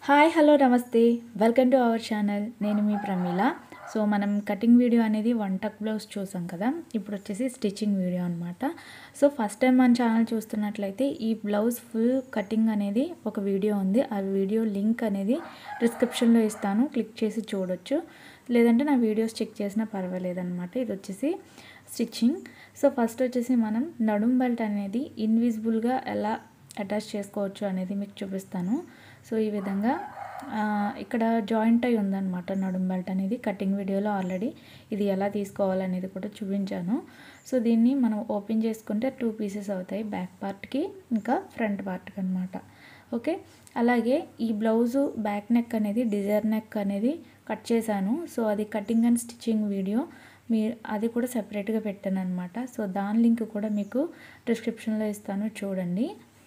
hi hello నమస్తే welcome to our channel నేను మీ ప్రమీల సో మనం కటింగ్ వీడియో అనేది వన్ టక్ బ్లౌజ్ చూసాం కదా ఇప్పుడు వచ్చేసి స్టిచ్చింగ్ వీడియో అనమాట సో ఫస్ట్ టైం మన ఛానల్ చూస్తున్నట్లయితే ఈ బ్లౌజ్ ఫుల్ కటింగ్ అనేది ఒక వీడియో ఉంది ఆ వీడియో లింక్ అనేది డిస్క్రిప్షన్లో ఇస్తాను క్లిక్ చేసి చూడొచ్చు లేదంటే నా వీడియోస్ చెక్ చేసినా పర్వాలేదన్నమాట ఇది వచ్చేసి స్టిచ్చింగ్ సో ఫస్ట్ వచ్చేసి మనం నడుం బెల్ట్ అనేది ఇన్విజిబుల్గా ఎలా అటాచ్ చేసుకోవచ్చు అనేది మీకు చూపిస్తాను సో ఈ విధంగా ఆ, ఇక్కడ జాయింట్ అయి ఉందన్నమాట నడుం బెల్ట్ అనేది కటింగ్ వీడియోలో ఆల్రెడీ ఇది ఎలా తీసుకోవాలనేది కూడా చూపించాను సో దీన్ని మనం ఓపెన్ చేసుకుంటే టూ పీసెస్ అవుతాయి బ్యాక్ పార్ట్కి ఇంకా ఫ్రంట్ పార్ట్కి అనమాట ఓకే అలాగే ఈ బ్లౌజు బ్యాక్ నెక్ అనేది డిజైర్ నెక్ అనేది కట్ చేశాను సో అది కటింగ్ అండ్ స్టిచ్చింగ్ వీడియో మీ అది కూడా సెపరేట్గా పెట్టాను అనమాట సో దాని లింక్ కూడా మీకు డిస్క్రిప్షన్లో ఇస్తాను చూడండి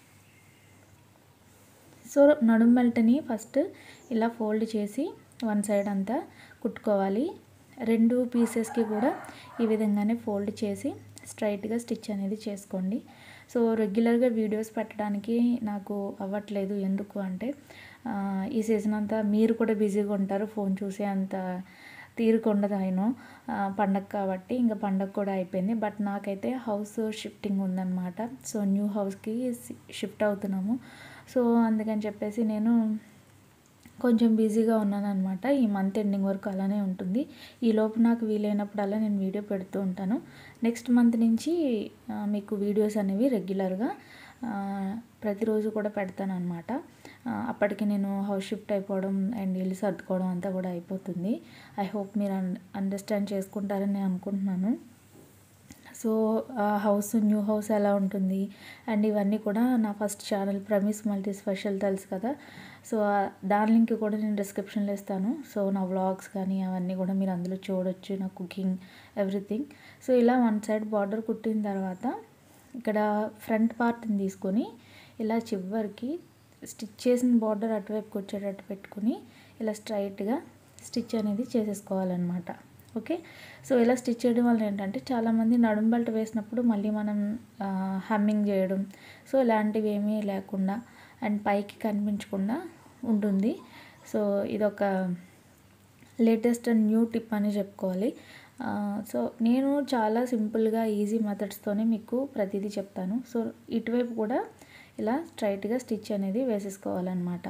సో నడుం బెల్ట్ని ఫస్ట్ ఇలా ఫోల్డ్ చేసి వన్ సైడ్ అంతా కుట్టుకోవాలి రెండు పీసెస్కి కూడా ఈ విధంగానే ఫోల్డ్ చేసి స్ట్రైట్గా స్టిచ్ అనేది చేసుకోండి సో రెగ్యులర్గా వీడియోస్ పెట్టడానికి నాకు అవ్వట్లేదు ఎందుకు అంటే ఆ, ఈ సీజన్ అంతా మీరు కూడా బిజీగా ఉంటారు ఫోన్ చూసే అంత తీరిక ఉండదు ఆయన పండగ కాబట్టి ఇంకా పండగ కూడా అయిపోయింది బట్ నాకైతే హౌస్ షిఫ్టింగ్ ఉందన్నమాట సో న్యూ హౌస్కి షిఫ్ట్ అవుతున్నాము సో అందుకని చెప్పేసి నేను కొంచెం బిజీగా ఉన్నాను అనమాట ఈ మంత్ ఎండింగ్ వరకు అలానే ఉంటుంది ఈ లోపు నాకు వీలైనప్పుడల్లా నేను వీడియో పెడుతూ ఉంటాను నెక్స్ట్ మంత్ నుంచి ఆ, మీకు వీడియోస్ అనేవి రెగ్యులర్గా ఆ, ప్రతిరోజు కూడా పెడతాను అనమాట అప్పటికి నేను హౌస్ షిఫ్ట్ అయిపోవడం అండ్ ఇల్లు సర్దుకోవడం అంతా కూడా అయిపోతుంది ఐ హోప్ మీరు అండర్స్టాండ్ చేసుకుంటారని నేను అనుకుంటున్నాను సో ఆ హౌస్ న్యూ హౌస్ ఎలా ఉంటుంది అండ్ ఇవన్నీ కూడా నా first channel promise multi special తెలుసు కదా సో ఆ దాని లింక్ కూడా నేను డిస్క్రిప్షన్లో ఇస్తాను సో నా వ్లాగ్స్ కానీ అవన్నీ కూడా మీరు అందులో చూడొచ్చు నా కుకింగ్ ఎవ్రీథింగ్ సో ఇలా వన్ సైడ్ బార్డర్ కుట్టిన తర్వాత ఇక్కడ ఫ్రంట్ పార్ట్ని తీసుకొని ఇలా చివరికి స్టిచ్ చేసిన బార్డర్ అటువైపుకి వచ్చేటట్టు పెట్టుకుని ఇలా స్ట్రైట్గా స్టిచ్ అనేది చేసేసుకోవాలన్నమాట ఓకే సో ఇలా స్టిచ్ చేయడం వల్ల ఏంటంటే చాలామంది నడుం బెల్ట్ వేసినప్పుడు మళ్ళీ మనం హమ్మింగ్ చేయడం సో ఇలాంటివి ఏమీ లేకుండా అండ్ పైకి కనిపించకుండా ఉంటుంది సో ఇదొక లేటెస్ట్ అండ్ న్యూ టిప్ అని చెప్పుకోవాలి ఆ, సో నేను చాలా సింపుల్గా ఈజీ మెథడ్స్తోనే మీకు ప్రతిదీ చెప్తాను సో ఇటువైపు కూడా ఇలా స్ట్రైట్గా స్టిచ్ అనేది వేసేసుకోవాలన్నమాట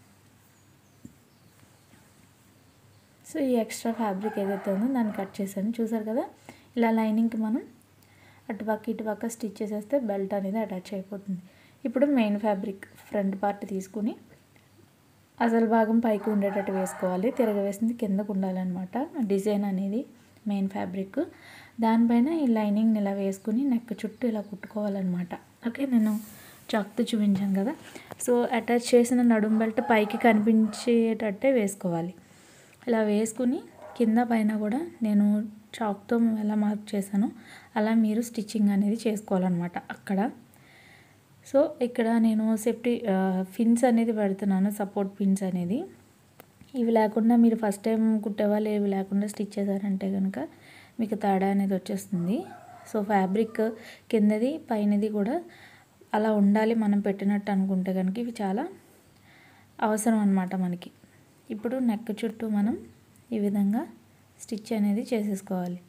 సో ఈ ఎక్స్ట్రా ఫ్యాబ్రిక్ ఏదైతే ఉందో దాన్ని కట్ చేశాను చూసారు కదా ఇలా లైనింగ్కి మనం అటుపక్క ఇటుపక్క స్టిచ్ చేసేస్తే బెల్ట్ అనేది అటాచ్ అయిపోతుంది ఇప్పుడు మెయిన్ ఫ్యాబ్రిక్ ఫ్రంట్ పార్ట్ తీసుకుని అసలు భాగం పైకి ఉండేటట్టు వేసుకోవాలి తిరగవేసింది కిందకు ఉండాలన్నమాట డిజైన్ అనేది మెయిన్ ఫ్యాబ్రిక్ దానిపైన ఈ లైనింగ్ ఇలా వేసుకుని నెక్ చుట్టూ ఇలా కుట్టుకోవాలన్నమాట ఓకే నేను చాక్తో చూపించాను కదా సో అటాచ్ చేసిన నడుం బెల్ట్ పైకి కనిపించేటట్టే వేసుకోవాలి ఇలా వేసుకుని కింద పైన కూడా నేను చాక్తో ఎలా మార్క్ చేశానో అలా మీరు స్టిచ్చింగ్ అనేది చేసుకోవాలన్నమాట అక్కడ సో ఇక్కడ నేను సేఫ్టీ ఫిన్స్ అనేది పెడుతున్నాను సపోర్ట్ పిన్స్ అనేది ఇవి లేకుండా మీరు ఫస్ట్ టైం కుట్టేవాళ్ళు ఇవి లేకుండా స్టిచ్ చేశారంటే కనుక మీకు తేడా అనేది వచ్చేస్తుంది సో ఫ్యాబ్రిక్ కిందది పైనది కూడా అలా ఉండాలి మనం పెట్టినట్టు అనుకుంటే కనుక ఇవి చాలా అవసరం అన్నమాట మనకి ఇప్పుడు నెక్ చుట్టూ మనం ఈ విధంగా స్టిచ్ అనేది చేసేసుకోవాలి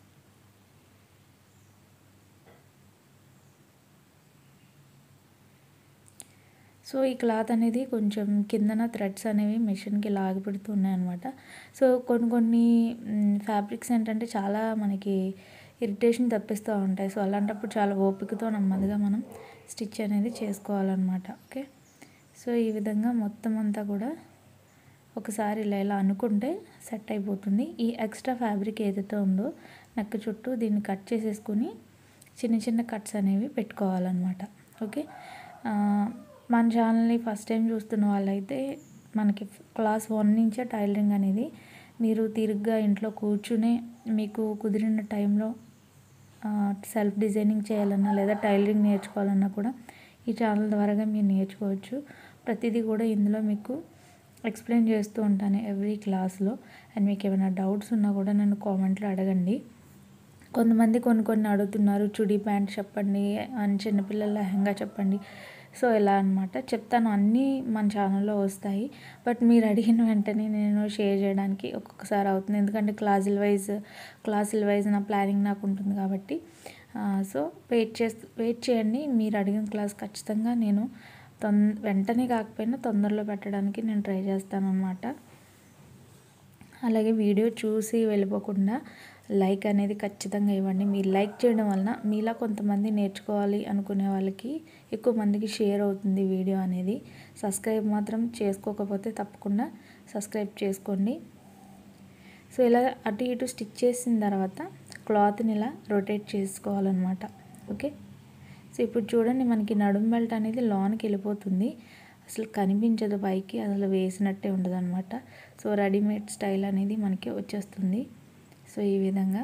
సో ఈ క్లాత్ అనేది కొంచెం కిందన థ్రెడ్స్ అనేవి మెషిన్కి లాగి పెడుతున్నాయి అనమాట సో కొన్ని కొన్ని ఫ్యాబ్రిక్స్ ఏంటంటే చాలా మనకి ఇరిటేషన్ తెప్పిస్తూ ఉంటాయి సో అలాంటప్పుడు చాలా ఓపికతో నెమ్మదిగా మనం స్టిచ్ అనేది చేసుకోవాలన్నమాట ఓకే సో ఈ విధంగా మొత్తం అంతా కూడా ఒకసారి ఇలా ఇలా అనుకుంటే సెట్ అయిపోతుంది ఈ ఎక్స్ట్రా ఫ్యాబ్రిక్ ఏదైతే ఉందో నెక్ చుట్టూ దీన్ని కట్ చేసేసుకుని చిన్న చిన్న కట్స్ అనేవి పెట్టుకోవాలన్నమాట ఓకే ఆ, మన ఛానల్ని ఫస్ట్ టైం చూస్తున్న వాళ్ళైతే మనకి క్లాస్ వన్ నుంచే టైలరింగ్ అనేది మీరు తిరిగ్గా ఇంట్లో కూర్చునే మీకు కుదిరిన టైంలో సెల్ఫ్ డిజైనింగ్ చేయాలన్నా లేదా టైలరింగ్ నేర్చుకోవాలన్నా కూడా ఈ ఛానల్ ద్వారాగా మీరు నేర్చుకోవచ్చు ప్రతిదీ కూడా ఇందులో మీకు ఎక్స్ప్లెయిన్ చేస్తూ ఉంటాను ఎవ్రీ క్లాస్లో అండ్ మీకు ఏమైనా డౌట్స్ ఉన్నా కూడా నన్ను కామెంట్లో అడగండి కొంతమంది కొన్ని కొన్ని అడుగుతున్నారు చుడీ ప్యాంట్ చెప్పండి అండ్ చిన్నపిల్లల లెహంగా చెప్పండి సో ఇలా అనమాట చెప్తాను అన్నీ మన ఛానల్లో వస్తాయి బట్ మీరు అడిగిన వెంటనే నేను షేర్ చేయడానికి ఒక్కొక్కసారి అవుతుంది ఎందుకంటే క్లాసుల వైజ్ క్లాసుల వైజ్ నా ప్లానింగ్ నాకు ఉంటుంది కాబట్టి సో వెయిట్ చేస్తూ వెయిట్ చేయండి మీరు అడిగిన క్లాస్ ఖచ్చితంగా నేను తొం వెంటనే కాకపోయినా తొందరలో పెట్టడానికి నేను ట్రై చేస్తాను అనమాట అలాగే వీడియో చూసి వెళ్ళిపోకుండా లైక్ అనేది ఖచ్చితంగా ఇవ్వండి మీరు లైక్ చేయడం వలన మీలా కొంతమంది నేర్చుకోవాలి అనుకునే వాళ్ళకి ఎక్కువ మందికి షేర్ అవుతుంది వీడియో అనేది సబ్స్క్రైబ్ మాత్రం చేసుకోకపోతే తప్పకుండా సబ్స్క్రైబ్ చేసుకోండి సో ఇలా అటు ఇటు స్టిచ్ చేసిన తర్వాత క్లాత్ని ఇలా రొటేట్ చేసుకోవాలన్నమాట ఓకే సో ఇప్పుడు చూడండి మనకి నడుం బెల్ట్ అనేది లోనికి వెళ్ళిపోతుంది అసలు కనిపించదు పైకి అసలు వేసినట్టే ఉండదు అనమాట సో రెడీమేడ్ స్టైల్ అనేది మనకి వచ్చేస్తుంది సో ఈ విధంగా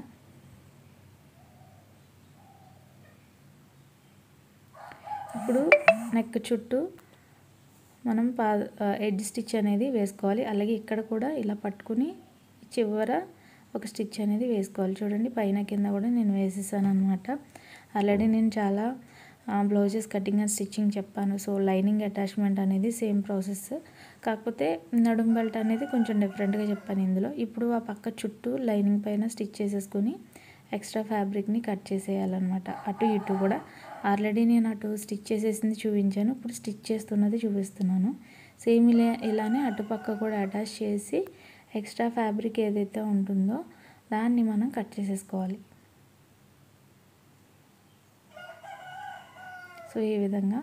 ఇప్పుడు నెక్ చుట్టూ మనం పా ఎడ్జ్ స్టిచ్ అనేది వేసుకోవాలి అలాగే ఇక్కడ కూడా ఇలా పట్టుకుని చివర ఒక స్టిచ్ అనేది వేసుకోవాలి చూడండి పైన కింద కూడా నేను వేసేసాను అనమాట ఆల్రెడీ నేను చాలా బ్లౌజెస్ కటింగ్ అండ్ స్టిచ్చింగ్ చెప్పాను సో లైనింగ్ అటాచ్మెంట్ అనేది సేమ్ ప్రాసెస్ కాకపోతే నడుం బెల్ట్ అనేది కొంచెం డిఫరెంట్గా చెప్పాను ఇందులో ఇప్పుడు ఆ పక్క చుట్టూ లైనింగ్ పైన స్టిచ్ చేసేసుకొని ఎక్స్ట్రా ఫ్యాబ్రిక్ని కట్ చేసేయాలన్నమాట అటు ఇటు కూడా ఆల్రెడీ నేను అటు స్టిచ్ చేసేసింది చూపించాను ఇప్పుడు స్టిచ్ చేస్తున్నది చూపిస్తున్నాను సేమ్ ఇలా ఇలానే అటుపక్క కూడా అటాచ్ చేసి ఎక్స్ట్రా ఫ్యాబ్రిక్ ఏదైతే ఉంటుందో దాన్ని మనం కట్ చేసేసుకోవాలి సో ఈ విధంగా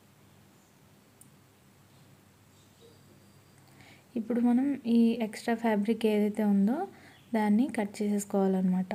ఇప్పుడు మనం ఈ ఎక్స్ట్రా ఫ్యాబ్రిక్ ఏదైతే ఉందో దాన్ని కట్ చేసేసుకోవాలన్నమాట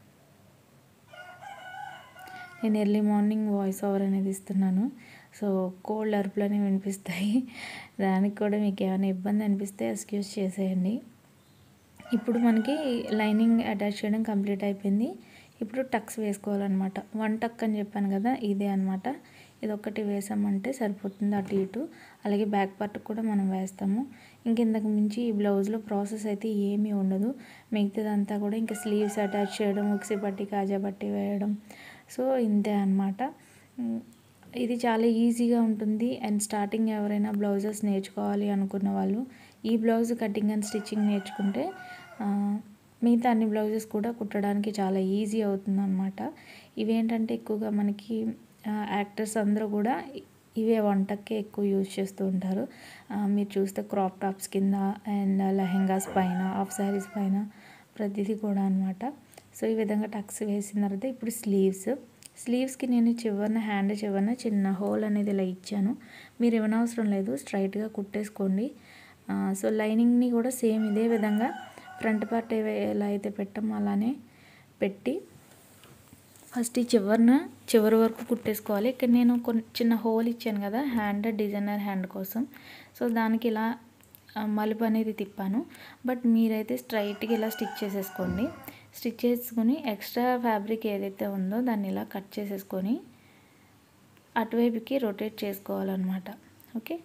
నేను ఎర్లీ మార్నింగ్ వాయిస్ ఓవర్ అనేది ఇస్తున్నాను సో కోల్డ్ అరుపులనే వినిపిస్తాయి దానికి కూడా మీకు ఏమైనా ఇబ్బంది అనిపిస్తే ఎక్స్క్యూజ్ చేసేయండి ఇప్పుడు మనకి లైనింగ్ అటాచ్ చేయడం కంప్లీట్ అయిపోయింది ఇప్పుడు టక్స్ వేసుకోవాలన్నమాట వన్ టక్ అని చెప్పాను కదా ఇదే అనమాట ఇది ఒకటి వేసామంటే సరిపోతుంది అటు ఇటు అలాగే బ్యాక్ పార్ట్ కూడా మనం వేస్తాము ఇంకెంతకు మించి ఈ బ్లౌజ్లో ప్రాసెస్ అయితే ఏమీ ఉండదు మిగతాదంతా కూడా ఇంకా స్లీవ్స్ అటాచ్ చేయడం ఉక్సి పట్టి కాజా పట్టి వేయడం సో ఇంతే అనమాట ఇది చాలా ఈజీగా ఉంటుంది అండ్ స్టార్టింగ్ ఎవరైనా బ్లౌజెస్ నేర్చుకోవాలి అనుకున్న వాళ్ళు ఈ బ్లౌజ్ కటింగ్ అండ్ స్టిచ్చింగ్ నేర్చుకుంటే మిగతా అన్ని బ్లౌజెస్ కూడా కుట్టడానికి చాలా ఈజీ అవుతుంది అనమాట ఇవేంటంటే ఎక్కువగా మనకి యాక్టర్స్ అందరూ కూడా ఇవే వంటకే ఎక్కువ యూజ్ చేస్తూ ఉంటారు మీరు చూస్తే క్రాప్ టాప్స్ కింద అండ్ లెహెంగాస్ పైన హాఫ్ శారీస్ పైన ప్రతిదీ కూడా అనమాట సో ఈ విధంగా టక్స్ వేసిన తర్వాత ఇప్పుడు స్లీవ్స్ స్లీవ్స్కి నేను చివరిన హ్యాండ్ చివరిన చిన్న హోల్ అనేది ఇలా ఇచ్చాను మీరు ఇవ్వనవసరం లేదు స్ట్రైట్గా కుట్టేసుకోండి సో లైనింగ్ని కూడా సేమ్ ఇదే విధంగా ఫ్రంట్ పార్ట్ ఎలా అయితే పెట్టామో అలానే పెట్టి ఫస్ట్ ఈ చివరిన చివరి వరకు కుట్టేసుకోవాలి ఇక్కడ నేను కొన్ని చిన్న హోల్ ఇచ్చాను కదా హ్యాండ్ డిజైనర్ హ్యాండ్ కోసం సో దానికి ఇలా మలుపు అనేది తిప్పాను బట్ మీరైతే స్ట్రైట్గా ఇలా స్టిచ్ చేసేసుకోండి స్టిచ్ చేసుకొని ఎక్స్ట్రా ఫ్యాబ్రిక్ ఏదైతే ఉందో దాన్ని ఇలా కట్ చేసేసుకొని అటువైపుకి రొటేట్ చేసుకోవాలన్నమాట ఓకే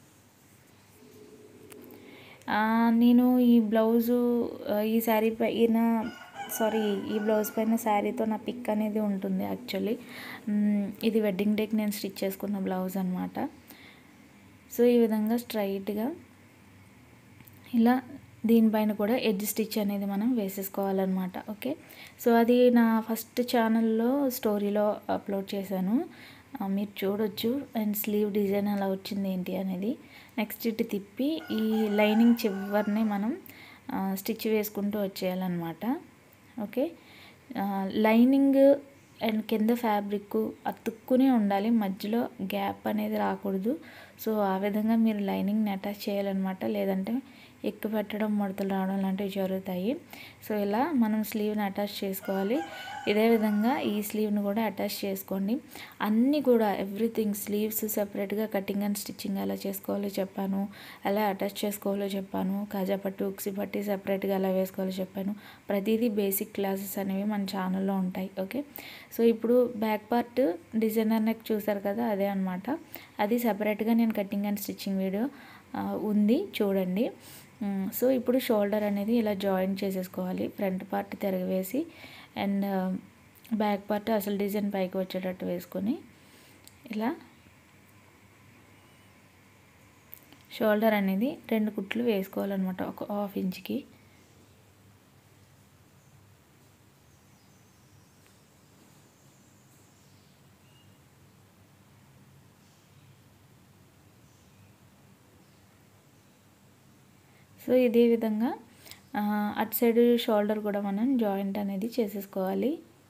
నేను ఈ బ్లౌజు ఈ శారీ పైన సారీ ఈ బ్లౌజ్ పైన శారీతో నా పిక్ అనేది ఉంటుంది యాక్చువల్లీ ఇది వెడ్డింగ్ డేకి నేను స్టిచ్ చేసుకున్న బ్లౌజ్ అనమాట సో ఈ విధంగా స్ట్రైట్గా ఇలా దీనిపైన కూడా ఎడ్జ్ స్టిచ్ అనేది మనం వేసేసుకోవాలన్నమాట ఓకే సో అది నా ఫస్ట్ ఛానల్లో స్టోరీలో అప్లోడ్ చేశాను మీరు చూడొచ్చు అండ్ స్లీవ్ డిజైన్ అలా వచ్చింది ఏంటి అనేది నెక్స్ట్ ఇటు తిప్పి ఈ లైనింగ్ చివరిని మనం స్టిచ్ వేసుకుంటూ వచ్చేయాలన్నమాట ఓకే లైనింగ్ అండ్ కింద ఫ్యాబ్రిక్ అతుక్కునే ఉండాలి మధ్యలో గ్యాప్ అనేది రాకూడదు సో ఆ విధంగా మీరు లైనింగ్ని అటాచ్ చేయాలన్నమాట లేదంటే ఎక్కువ పెట్టడం ముడతలు రావడం లాంటివి జరుగుతాయి సో ఇలా మనం స్లీవ్ని అటాచ్ చేసుకోవాలి ఇదే విధంగా ఈ స్లీవ్ని కూడా అటాచ్ చేసుకోండి అన్నీ కూడా ఎవ్రీథింగ్ స్లీవ్స్ సెపరేట్గా కటింగ్ అండ్ స్టిచ్చింగ్ ఎలా చేసుకోవాలో చెప్పాను ఎలా అటాచ్ చేసుకోవాలో చెప్పాను కాజా పట్టు ఉక్సి పట్టి సెపరేట్గా ఎలా వేసుకోవాలో చెప్పాను ప్రతిదీ బేసిక్ క్లాసెస్ అనేవి మన ఛానల్లో ఉంటాయి ఓకే సో ఇప్పుడు బ్యాక్ పార్ట్ డిజైనర్ నెక్ చూసారు కదా అదే అనమాట అది సెపరేట్గా నేను కటింగ్ అండ్ స్టిచ్చింగ్ వీడియో ఉంది చూడండి సో ఇప్పుడు షోల్డర్ అనేది ఇలా జాయిన్ చేసేసుకోవాలి ఫ్రంట్ పార్ట్ తిరగవేసి అండ్ బ్యాక్ పార్ట్ అసలు డిజైన్ పైకి వచ్చేటట్టు వేసుకొని ఇలా షోల్డర్ అనేది రెండు కుట్లు వేసుకోవాలన్నమాట ఒక హాఫ్ ఇంచ్కి సో ఇదే విధంగా అటు సైడ్ షోల్డర్ కూడా మనం జాయింట్ అనేది చేసేసుకోవాలి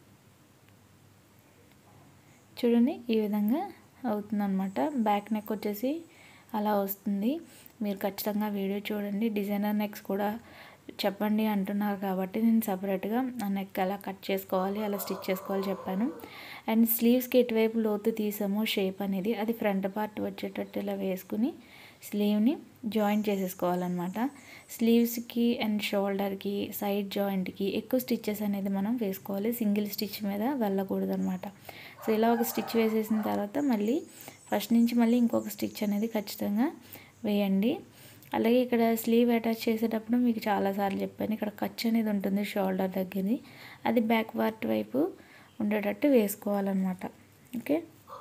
చూడండి ఈ విధంగా అవుతుందన్నమాట బ్యాక్ నెక్ వచ్చేసి అలా వస్తుంది మీరు ఖచ్చితంగా వీడియో చూడండి డిజైనర్ నెక్స్ కూడా చెప్పండి అంటున్నారు కాబట్టి నేను సపరేట్గా ఆ నెక్ ఎలా కట్ చేసుకోవాలి అలా స్టిచ్ చేసుకోవాలి చెప్పాను అండ్ స్లీవ్స్కి ఎటువైపు లోతు తీసామో షేప్ అనేది అది ఫ్రంట్ పార్ట్ వచ్చేటట్టు ఇలా వేసుకుని స్లీవ్ని జాయింట్ చేసేసుకోవాలన్నమాట స్లీవ్స్కి అండ్ షోల్డర్కి సైడ్ జాయింట్కి ఎక్కువ స్టిచ్చెస్ అనేది మనం వేసుకోవాలి సింగిల్ స్టిచ్ మీద వెళ్ళకూడదు అనమాట సో ఇలా ఒక స్టిచ్ వేసేసిన తర్వాత మళ్ళీ ఫస్ట్ నుంచి మళ్ళీ ఇంకొక స్టిచ్ అనేది ఖచ్చితంగా వేయండి అలాగే ఇక్కడ స్లీవ్ అటాచ్ చేసేటప్పుడు మీకు చాలాసార్లు చెప్పాను ఇక్కడ ఖర్చు అనేది ఉంటుంది షోల్డర్ దగ్గరది అది బ్యాక్ పార్ట్ వైపు ఉండేటట్టు వేసుకోవాలన్నమాట ఓకే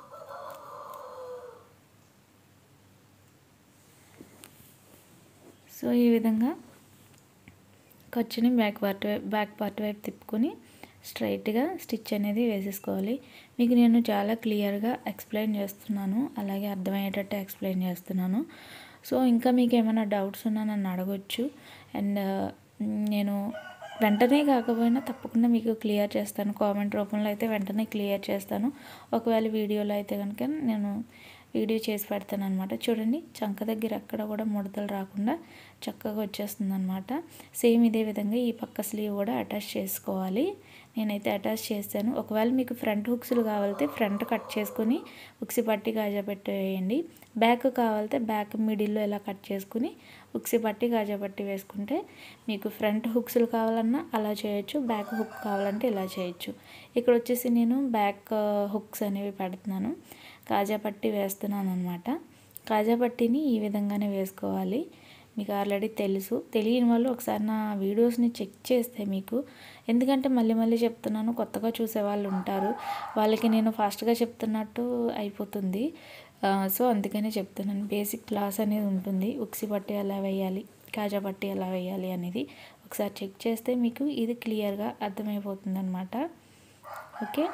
సో ఈ విధంగా ఖర్చుని బ్యాక్ పార్ట్ వైపు బ్యాక్ పార్ట్ వైపు తిప్పుకొని స్ట్రైట్గా స్టిచ్ అనేది వేసేసుకోవాలి మీకు నేను చాలా క్లియర్గా ఎక్స్ప్లెయిన్ చేస్తున్నాను అలాగే అర్థమయ్యేటట్టు ఎక్స్ప్లెయిన్ చేస్తున్నాను సో ఇంకా మీకు ఏమైనా డౌట్స్ ఉన్నా నన్ను అడగొచ్చు అండ్ నేను వెంటనే కాకపోయినా తప్పకుండా మీకు క్లియర్ చేస్తాను కామెంట్ రూపంలో అయితే వెంటనే క్లియర్ చేస్తాను ఒకవేళ వీడియోలో అయితే కనుక నేను వీడియో చేసి పెడతాను అనమాట చూడండి చంక దగ్గర ఎక్కడ కూడా ముడతలు రాకుండా చక్కగా వచ్చేస్తుంది అనమాట సేమ్ ఇదే విధంగా ఈ పక్క స్లీవ్ కూడా అటాచ్ చేసుకోవాలి నేనైతే అటాచ్ చేస్తాను ఒకవేళ మీకు ఫ్రంట్ హుక్స్లు కావాలితే ఫ్రంట్ కట్ చేసుకొని ఉక్సి పట్టి గాజా పెట్టేయండి బ్యాక్ కావాలితే బ్యాక్ మిడిల్లో ఇలా కట్ చేసుకుని ఉక్సి పట్టి గాజా పట్టి వేసుకుంటే మీకు ఫ్రంట్ హుక్స్లు కావాలన్నా అలా చేయొచ్చు బ్యాక్ హుక్ కావాలంటే ఇలా చేయొచ్చు ఇక్కడ వచ్చేసి నేను బ్యాక్ హుక్స్ అనేవి పెడుతున్నాను కాజా పట్టి వేస్తున్నాను అనమాట కాజా పట్టిని ఈ విధంగానే వేసుకోవాలి మీకు ఆల్రెడీ తెలుసు తెలియని వాళ్ళు ఒకసారి నా వీడియోస్ని చెక్ చేస్తే మీకు ఎందుకంటే మళ్ళీ మళ్ళీ చెప్తున్నాను కొత్తగా చూసే వాళ్ళు ఉంటారు వాళ్ళకి నేను ఫాస్ట్గా చెప్తున్నట్టు అయిపోతుంది సో అందుకనే చెప్తున్నాను బేసిక్ క్లాస్ అనేది ఉంటుంది ఉక్సి పట్టి ఎలా వేయాలి కాజా పట్టి ఎలా వేయాలి అనేది ఒకసారి చెక్ చేస్తే మీకు ఇది క్లియర్గా అర్థమైపోతుంది అనమాట ఓకే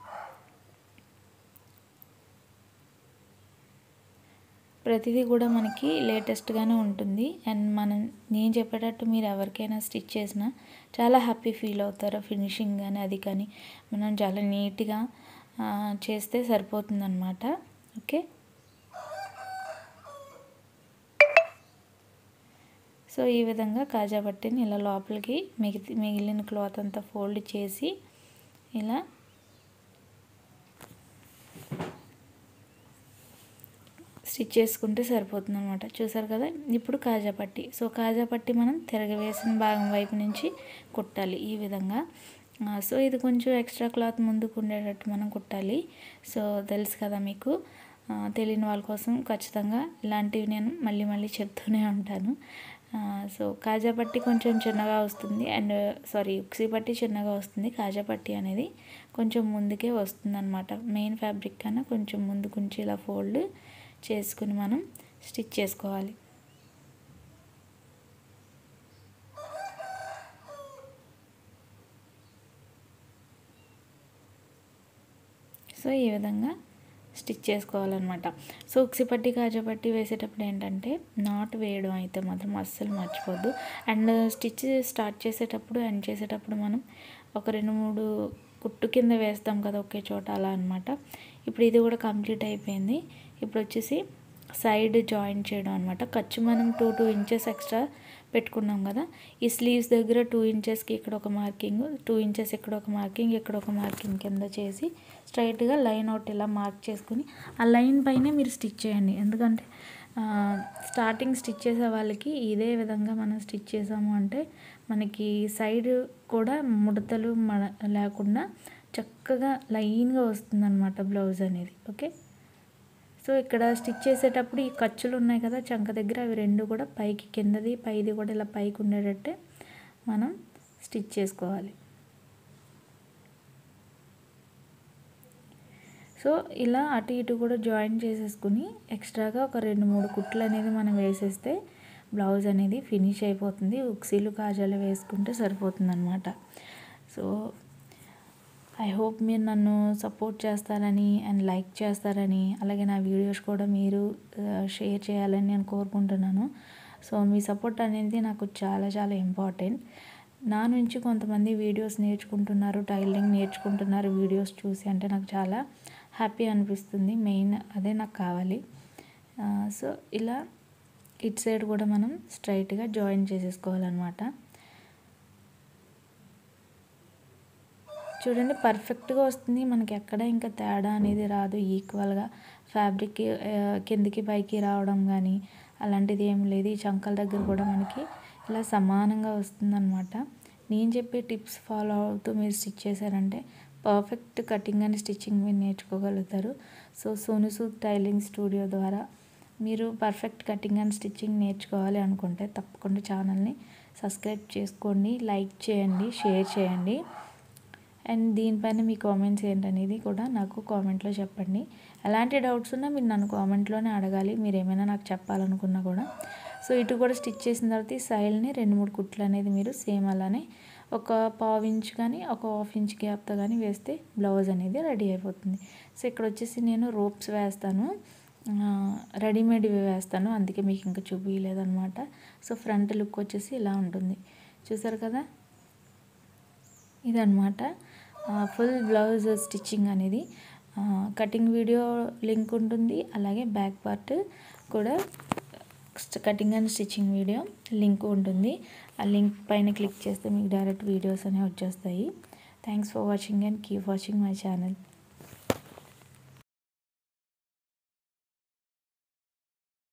ప్రతిదీ కూడా మనకి లేటెస్ట్గానే ఉంటుంది అండ్ మనం నేను చెప్పేటట్టు మీరు ఎవరికైనా స్టిచ్ చేసినా చాలా హ్యాపీ ఫీల్ అవుతారు ఫినిషింగ్ కానీ అది కానీ మనం చాలా నీట్గా చేస్తే సరిపోతుందన్నమాట ఓకే సో ఈ విధంగా కాజా పట్టిని ఇలా లోపలికి మిగిలి మిగిలిన క్లాత్ అంతా ఫోల్డ్ చేసి ఇలా స్టిచ్ చేసుకుంటే సరిపోతుంది అనమాట చూసారు కదా ఇప్పుడు కాజా పట్టి సో కాజా పట్టి మనం తిరగవేసిన భాగం వైపు నుంచి కుట్టాలి ఈ విధంగా సో ఇది కొంచెం ఎక్స్ట్రా క్లాత్ ముందుకు ఉండేటట్టు మనం కుట్టాలి సో తెలుసు కదా మీకు తెలియని వాళ్ళ కోసం ఖచ్చితంగా ఇలాంటివి నేను మళ్ళీ మళ్ళీ చెప్తూనే ఉంటాను సో కాజా పట్టి కొంచెం చిన్నగా వస్తుంది అండ్ సారీ ఉక్సీ పట్టి చిన్నగా వస్తుంది కాజా పట్టి అనేది కొంచెం ముందుకే వస్తుంది అనమాట మెయిన్ ఫ్యాబ్రిక్ కన్నా కొంచెం ముందుకుంచి ఇలా ఫోల్డ్ చేసుకుని మనం స్టిచ్ చేసుకోవాలి సో ఈ విధంగా స్టిచ్ చేసుకోవాలన్నమాట సో ఉక్సి పట్టి కాజా పట్టి వేసేటప్పుడు ఏంటంటే నాట్ వేయడం అయితే మాత్రం అస్సలు మర్చిపోద్దు అండ్ స్టిచ్ స్టార్ట్ చేసేటప్పుడు ఎండ్ చేసేటప్పుడు మనం ఒక రెండు మూడు కుట్టు కింద వేస్తాం కదా ఒకే చోట అలా అనమాట ఇప్పుడు ఇది కూడా కంప్లీట్ అయిపోయింది ఇప్పుడు వచ్చేసి సైడ్ జాయిన్ చేయడం అనమాట ఖర్చు మనం టూ టూ ఇంచెస్ ఎక్స్ట్రా పెట్టుకున్నాం కదా ఈ స్లీవ్స్ దగ్గర టూ ఇంచెస్కి ఇక్కడ ఒక మార్కింగ్ టూ ఇంచెస్ ఇక్కడ ఒక మార్కింగ్ ఇక్కడ ఒక మార్కింగ్ కింద చేసి స్ట్రైట్గా లైన్ అవుట్ ఇలా మార్క్ చేసుకుని ఆ లైన్ పైనే మీరు స్టిచ్ చేయండి ఎందుకంటే స్టార్టింగ్ స్టిచ్ చేసే వాళ్ళకి ఇదే విధంగా మనం స్టిచ్ చేసాము అంటే మనకి సైడ్ కూడా ముడతలు మన లేకుండా చక్కగా లైన్గా వస్తుందన్నమాట బ్లౌజ్ అనేది ఓకే సో ఇక్కడ స్టిచ్ చేసేటప్పుడు ఈ ఖర్చులు ఉన్నాయి కదా చంక దగ్గర అవి రెండు కూడా పైకి కిందది పైది కూడా ఇలా పైకి ఉండేటట్టే మనం స్టిచ్ చేసుకోవాలి సో ఇలా అటు ఇటు కూడా జాయిన్ చేసేసుకుని ఎక్స్ట్రాగా ఒక రెండు మూడు కుట్లు అనేది మనం వేసేస్తే బ్లౌజ్ అనేది ఫినిష్ అయిపోతుంది ఉక్సీలు కాజాలు వేసుకుంటే సరిపోతుంది అనమాట సో ఐ హోప్ మీరు నన్ను సపోర్ట్ చేస్తారని అండ్ లైక్ చేస్తారని అలాగే నా వీడియోస్ కూడా మీరు షేర్ చేయాలని నేను కోరుకుంటున్నాను సో మీ సపోర్ట్ అనేది నాకు చాలా చాలా ఇంపార్టెంట్ నా నుంచి కొంతమంది వీడియోస్ నేర్చుకుంటున్నారు టైలరింగ్ నేర్చుకుంటున్నారు వీడియోస్ చూసి అంటే నాకు చాలా హ్యాపీ అనిపిస్తుంది మెయిన్ అదే నాకు కావాలి సో ఇలా ఇట్ సైడ్ కూడా మనం స్ట్రైట్గా జాయిన్ చేసేసుకోవాలన్నమాట చూడండి పర్ఫెక్ట్గా వస్తుంది మనకి ఎక్కడ ఇంకా తేడా అనేది రాదు ఈక్వల్గా ఫ్యాబ్రిక్ కిందికి పైకి రావడం కానీ అలాంటిది ఏం లేదు ఈ చంకల దగ్గర కూడా మనకి ఇలా సమానంగా వస్తుందన్నమాట నేను చెప్పే టిప్స్ ఫాలో అవుతూ మీరు స్టిచ్ చేశారంటే పర్ఫెక్ట్ కటింగ్ అండ్ స్టిచ్చింగ్ మీరు నేర్చుకోగలుగుతారు సో సోనుసు టైలింగ్ స్టూడియో ద్వారా మీరు పర్ఫెక్ట్ కటింగ్ అండ్ స్టిచ్చింగ్ నేర్చుకోవాలి అనుకుంటే తప్పకుండా ఛానల్ని సబ్స్క్రైబ్ చేసుకోండి లైక్ చేయండి షేర్ చేయండి అండ్ దీనిపైన మీ కామెంట్స్ ఏంటనేది కూడా నాకు కామెంట్లో చెప్పండి ఎలాంటి డౌట్స్ ఉన్నా మీరు నన్ను కామెంట్లోనే అడగాలి మీరు ఏమైనా నాకు చెప్పాలనుకున్నా కూడా సో ఇటు కూడా స్టిచ్ చేసిన తర్వాత ఈ సైడ్ని రెండు మూడు కుట్లు అనేది మీరు సేమ్ అలానే ఒక పావు ఇంచ్ కానీ ఒక హాఫ్ ఇంచ్ గ్యాప్తో కానీ వేస్తే బ్లౌజ్ అనేది రెడీ అయిపోతుంది సో ఇక్కడ వచ్చేసి నేను రోప్స్ వేస్తాను రెడీమేడ్ వేస్తాను అందుకే మీకు ఇంకా చూపించలేదన్నమాట సో ఫ్రంట్ లుక్ వచ్చేసి ఇలా ఉంటుంది చూసారు కదా ఇదనమాట ఫుల్ బ్లౌజ్ స్టిచ్చింగ్ అనేది కటింగ్ వీడియో లింక్ ఉంటుంది అలాగే బ్యాక్ పార్ట్ కూడా cutting and stitching video link ఉంటుంది ఆ లింక్ పైన క్లిక్ చేస్తే మీకు డైరెక్ట్ వీడియోస్ అనేవి వచ్చేస్తాయి thanks for watching and keep watching my channel